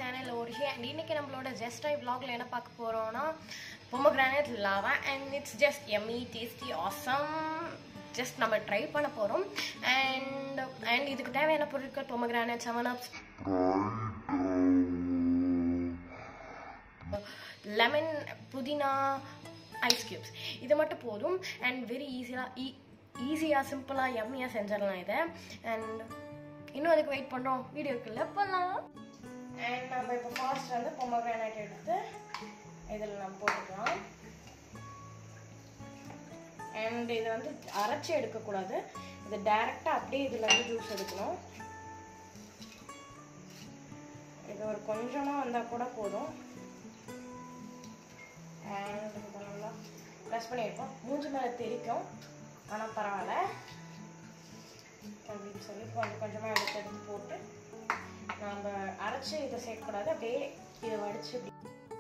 channel ஓரிஷி and இன்னைக்கு நம்மளோட just I vlogல என்ன பார்க்க போகிறோம்னா pomegranate lava and it's just yummy tasty awesome just நம்ம ட்ரை பண்ண போகிறோம் அண்ட் அண்ட் இதுக்கு தேவையான பொருட்கள் பொமக்ரானட் செவன் அப்ஸ் லெமன் புதினா ஐஸ் கியூப்ஸ் இது மட்டும் போதும் அண்ட் வெரி ஈஸியாக ஈஸியாக சிம்பிளாக எம்மியாக செஞ்சிடலாம் இதை அண்ட் இன்னும் அதுக்கு வெயிட் பண்ணுறோம் வீடியோக்குள்ளே போகலாம் அண்ட் நம்ம இப்போ ஃபாஸ்ட் வந்து பொமக்ரானட் எடுத்து இதில் நம்ம போட்டுக்கலாம் அண்ட் இதை வந்து அரைச்சி எடுக்கக்கூடாது இது டைரெக்டாக அப்படியே இதில் வந்து ஜூஸ் எடுக்கணும் இது ஒரு கொஞ்சமாக வந்தால் கூட போதும் அண்ட் இதை நல்லா ப்ரெஸ் பண்ணியிருக்கோம் மூஞ்சி மேலே தெரிக்கும் ஆனால் பரவாயில்ல அப்படின்னு சொல்லி கொஞ்சம் கொஞ்சமாக எடுத்து எடுத்து போட்டு நம்ம அரைச்சி இதை சேர்க்கக்கூடாது அப்படியே இதை வடித்து இப்படி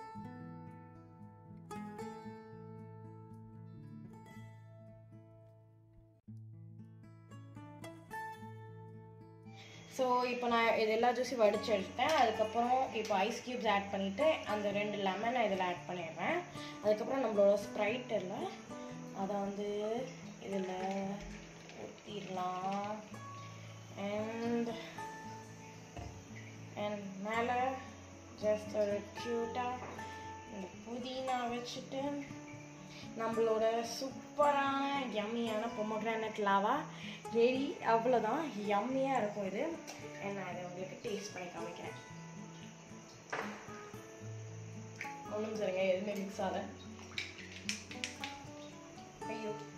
ஸோ இப்போ நான் இது எல்லா ஜூஸையும் வடிச்சு எடுத்தேன் அதுக்கப்புறம் இப்போ ஐஸ் க்யூப்ஸ் ஆட் பண்ணிவிட்டு அந்த ரெண்டு லெமனை இதில் ஆட் பண்ணிடுறேன் அதுக்கப்புறம் நம்மளோட ஸ்ப்ரைட் இல்லை அதை வந்து இதில் ஊற்றிடலாம் அண்ட் அண்ட் மேலே ஜஸ்ட் ஒரு க்யூட்டாக இந்த புதினா வச்சுட்டு நம்மளோட சூப்பரான யம்மியான பொமக்ரானட் லாவா ரெடி அவ்வளோதான் யம்மியாக இருக்கும் இது நான் இதை உங்களுக்கு டேஸ்ட் பண்ணி காமிக்கிறேன் ஒன்றும் சரிங்க எதுவுமே மிக்ஸ் ஆகலை ஐயோ